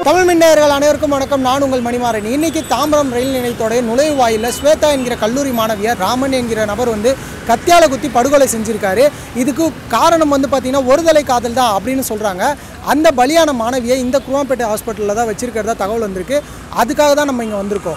தமிழ் மின்னேயர்கள் அனைவருக்கும் வணக்கம் நான் உங்கள் மணிமாறன் இன்னைக்கு தாம்பரம் ரயில் நிலையத்தோடைய நுழைவாயிலில் ஸ்வேதா என்கிற கல்லூரி மாணவியர் ராமன் என்கிற நபர் வந்து கத்தியால குத்தி படுகொலை செஞ்சிருக்காரு இதுக்கு காரணம் வந்து பார்த்தீங்கன்னா ஒருதலை காதல் தான் அப்படின்னு சொல்கிறாங்க அந்த பலியான மாணவியை இந்த குருவாம்பேட்டை ஹாஸ்பிட்டலில் தான் வச்சிருக்கிறதா தகவல் வந்திருக்கு அதுக்காக தான் நம்ம இங்கே வந்திருக்கோம்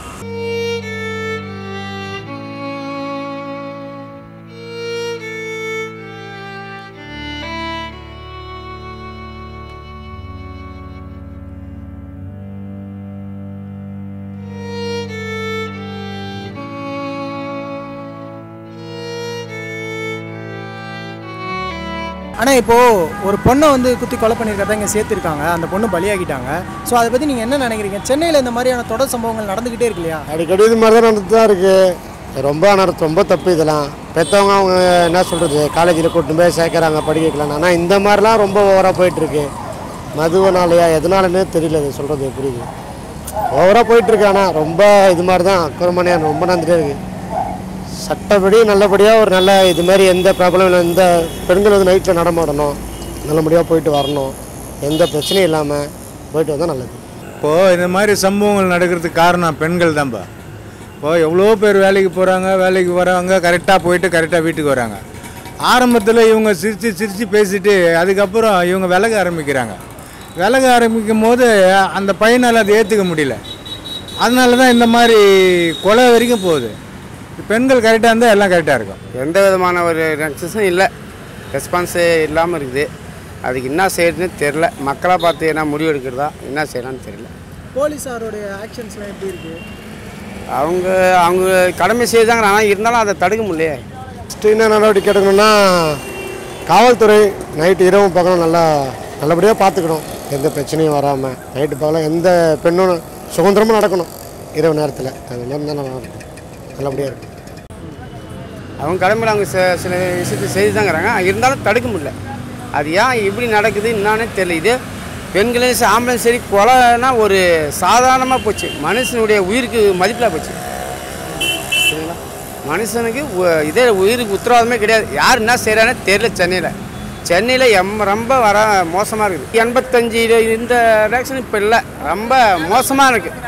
ஆனால் இப்போது ஒரு பொண்ணை வந்து குத்தி கொலை பண்ணியிருக்கிறத இங்கே சேர்த்துருக்காங்க அந்த பொண்ணு பலியாகிட்டாங்க ஸோ அதை பற்றி நீங்கள் என்ன நினைக்கிறீங்க சென்னையில் இந்த மாதிரியான தொடர் சம்பவங்கள் நடந்துக்கிட்டே இருக்கு இல்லையா அடிக்கடி இது மாதிரி தான் நடந்துட்டு தான் இருக்குது ரொம்ப ஆனால் ரொம்ப தப்பு இதெல்லாம் பெற்றவங்க அவங்க என்ன சொல்கிறது காலேஜில் கூட்டிட்டு போய் சேர்க்குறாங்க படிக்க வைக்கலாம் ஆனால் இந்த மாதிரிலாம் ரொம்ப ஓவராக போயிட்டுருக்கு மதுவனாலையா எதனாலன்னே தெரியல இது சொல்கிறது எப்படி ஓவராக போயிட்டுருக்கு ஆனால் ரொம்ப இது மாதிரி தான் அக்கிரமணியாக ரொம்ப நடந்துகிட்டே இருக்குது சட்டப்படி நல்லபடியாக ஒரு நல்ல இது மாதிரி எந்த ப்ராப்ளம் இல்லை எந்த பெண்கள் வந்து நைட்டில் நடமாடணும் நல்லபடியாக போயிட்டு வரணும் எந்த பிரச்சனையும் இல்லாமல் போயிட்டு வந்தால் நல்லது இப்போது இந்த மாதிரி சம்பவங்கள் நடக்கிறதுக்கு காரணம் பெண்கள் தான்ப்பா இப்போது எவ்வளோ பேர் வேலைக்கு போகிறாங்க வேலைக்கு வராங்க கரெக்டாக போயிட்டு கரெக்டாக வீட்டுக்கு வராங்க ஆரம்பத்தில் இவங்க சிரித்து சிரித்து பேசிட்டு அதுக்கப்புறம் இவங்க விலக ஆரம்பிக்கிறாங்க விலக ஆரம்பிக்கும் போது அந்த பையனால் அதை ஏற்றுக்க முடியல அதனால தான் இந்த மாதிரி கொலை வரைக்கும் போகுது பெண்கள் கரெக்டாக இருந்தால் எல்லாம் கரெக்டாக இருக்கும் எந்த விதமான ஒரு ரெக்ஸஸும் இல்லை ரெஸ்பான்ஸே இல்லாமல் இருக்குது அதுக்கு என்ன செய்யறதுன்னு தெரில மக்களாக பார்த்து என்ன முடிவு எடுக்கிறதா என்ன செய்யலாம்னு தெரியல போலீஸாருடைய ஆக்ஷன்ஸ்லாம் எப்படி இருக்குது அவங்க அவங்க கடமை செய்தாங்க ஆனால் இருந்தாலும் அதை தடுக்க முடியலையே ஃபஸ்ட்டு என்ன நடவடிக்கை எடுக்கணும்னா காவல்துறை நைட்டு இரவு பகலும் நல்லா நல்லபடியாக பார்த்துக்கணும் எந்த பிரச்சனையும் வராமல் நைட்டு பகலும் எந்த பெண்ணும் சுதந்திரமாக நடக்கணும் இரவு நேரத்தில் அது நேரம் தான் நல்லா இருக்கும் நல்லபடியாக இருக்கும் அவங்க கடமையில் அவங்க சில சில விஷயத்தை செய்து தாங்கிறாங்க இருந்தாலும் தடுக்க முடியல அது ஏன் இப்படி நடக்குது என்னானே தெரியல இது பெண்களையும் சரி ஆம்பளையும் சரி கொலைனா ஒரு சாதாரணமாக போச்சு மனுஷனுடைய உயிருக்கு மதிப்பில் போச்சு சரிங்களா மனுஷனுக்கு உ- இதே உயிருக்கு உத்தரவாதமே கிடையாது யார் என்ன செய்கிறானே தெரியல சென்னையில் சென்னையில் எம் ரொம்ப வர மோசமாக இருக்குது எண்பத்தஞ்சு இந்த ரியாக்ஷன் இப்போ இல்லை ரொம்ப மோசமாக இருக்குது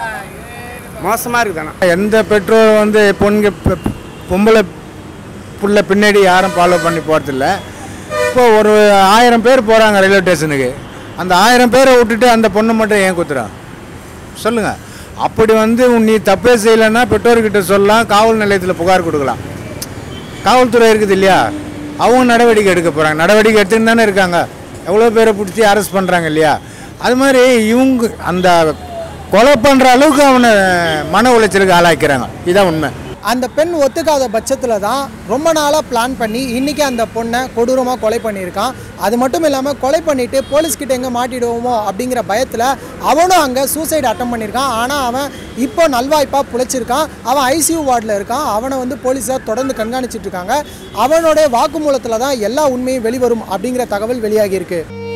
மோசமாக இருக்குது ஆனால் எந்த பெற்றோர் வந்து பொண்ணுங்க பெ- பொம்பளை புள்ள பின்னாடி யாரும் ஃபாலோ பண்ணி போகிறதில்ல இப்போ ஒரு ஆயிரம் பேர் போகிறாங்க ரயில்வே ஸ்டேஷனுக்கு அந்த ஆயிரம் பேரை விட்டுட்டு அந்த பொண்ணை மட்டும் ஏன் குத்துறான் சொல்லுங்கள் அப்படி வந்து நீ தப்பே செய்யலைன்னா பெற்றோர்கிட்ட சொல்லலாம் காவல் நிலையத்தில் புகார் கொடுக்கலாம் காவல்துறை இருக்குது இல்லையா அவங்க நடவடிக்கை எடுக்க போகிறாங்க நடவடிக்கை எடுத்துன்னு தானே இருக்காங்க எவ்வளோ பேரை பிடிச்சி அரெஸ்ட் பண்ணுறாங்க இல்லையா அது மாதிரி இவங்க அந்த கொலை பண்ணுற அளவுக்கு அவனை மன உளைச்சலுக்கு ஆளாக்கிறாங்க இதான் உண்மை அந்த பெண் ஒத்துக்காத பட்சத்தில் தான் ரொம்ப நாளாக பிளான் பண்ணி இன்றைக்கி அந்த பொண்ணை கொடூரமாக கொலை பண்ணியிருக்கான் அது மட்டும் இல்லாமல் கொலை பண்ணிவிட்டு போலீஸ்கிட்ட எங்கே மாட்டிடுவோமோ அப்படிங்கிற பயத்தில் அவனும் அங்கே சூசைடு அட்டம் பண்ணியிருக்கான் ஆனால் அவன் இப்போ நல்வாய்ப்பாக புழைச்சிருக்கான் அவன் ஐசியூ வார்டில் இருக்கான் அவனை வந்து போலீஸார் தொடர்ந்து கண்காணிச்சிட்டு இருக்காங்க அவனுடைய வாக்குமூலத்தில் தான் எல்லா உண்மையும் வெளிவரும் அப்படிங்கிற தகவல் வெளியாகியிருக்கு